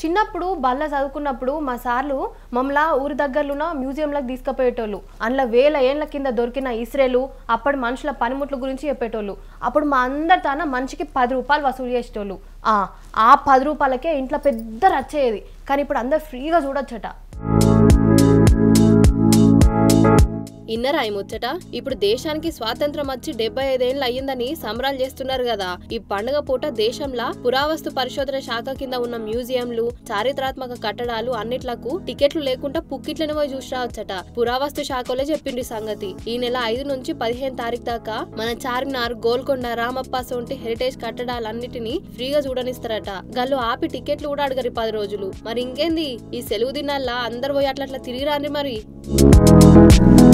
చిన్నప్పుడు బల్ల చదువుకున్నప్పుడు మా సార్లు మమ్మల్ని ఊరి దగ్గరలో మ్యూజియంలకు తీసుకుపోయేటోళ్ళు అందులో వేల ఏళ్ళ కింద దొరికిన ఇస్రేలు అప్పటి మనుషుల పనిముట్ల గురించి చెప్పేటోళ్ళు అప్పుడు మా అందరి తాన మనిషికి పది రూపాయలు వసూలు చేసేటోళ్ళు ఆ, ఆ పది రూపాయలకే ఇంట్లో పెద్ద రచ్చేది కానీ ఇప్పుడు అందరు ఫ్రీగా చూడొచ్చట ఇన్నరా ఈ ముచ్చట ఇప్పుడు దేశానికి స్వాతంత్రం వచ్చి డెబ్బై ఐదేళ్ళు అయ్యిందని సంబరాలు చేస్తున్నారు కదా ఈ పండుగ పూట దేశంలో పురావస్తు పరిశోధన శాఖ కింద ఉన్న మ్యూజియంలు చారిత్రాత్మక కట్టడాలు అన్నిట్లకు టికెట్లు లేకుండా పుక్కిట్లను పోయి చూసి రావచ్చట పురావస్తు శాఖలే చెప్పింది సంగతి ఈ నెల ఐదు నుంచి పదిహేను తారీఖు దాకా మన చార్మినార్ గోల్కొండ రామప్ప సొంటి హెరిటేజ్ కట్టడాలన్నిటినీ ఫ్రీగా చూడనిస్తారట గల్లు ఆపి టికెట్లు కూడా అడగరు ఈ పది రోజులు మరి ఇంకేంది ఈ సెలవు దినాల్లో అందరు పోయి అట్లా అట్లా తిరిగి రాండి మరి